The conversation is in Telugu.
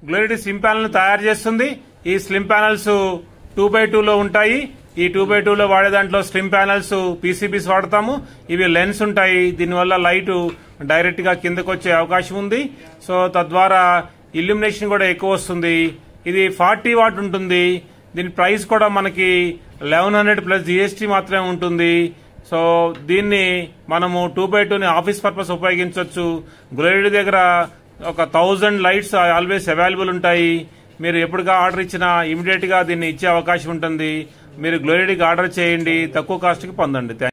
గ్లోరిటీ స్లిమ్ ప్యానల్ తయారు చేస్తుంది ఈ slim panels two by two లో ఉంటాయి ఈ టూ బై టూ లో వాడే దాంట్లో స్లిమ్ ప్యానల్స్ పీసీబీస్ వాడతాము ఇవి లెన్స్ ఉంటాయి దీనివల్ల లైట్ డైరెక్ట్ గా కిందకు వచ్చే అవకాశం ఉంది సో తద్వారా ఇల్యూమినేషన్ కూడా ఎక్కువ వస్తుంది ఇది ఫార్టీ వాట్ ఉంటుంది దీని ప్రైస్ కూడా మనకి లెవెన్ హండ్రెడ్ ప్లస్ జిఎస్టీ మాత్రమే ఉంటుంది సో దీన్ని మనము టూ బై టూని ఆఫీస్ పర్పస్ ఉపయోగించవచ్చు గ్లోయిడ్ దగ్గర ఒక థౌజండ్ లైట్స్ ఆల్వేస్ అవైలబుల్ ఉంటాయి మీరు ఎప్పుడుగా ఆర్డర్ ఇచ్చినా ఇమీడియట్ గా దీన్ని ఇచ్చే అవకాశం ఉంటుంది మీరు గ్లోయిడ్కి ఆర్డర్ చేయండి తక్కువ కాస్ట్కి పొందండి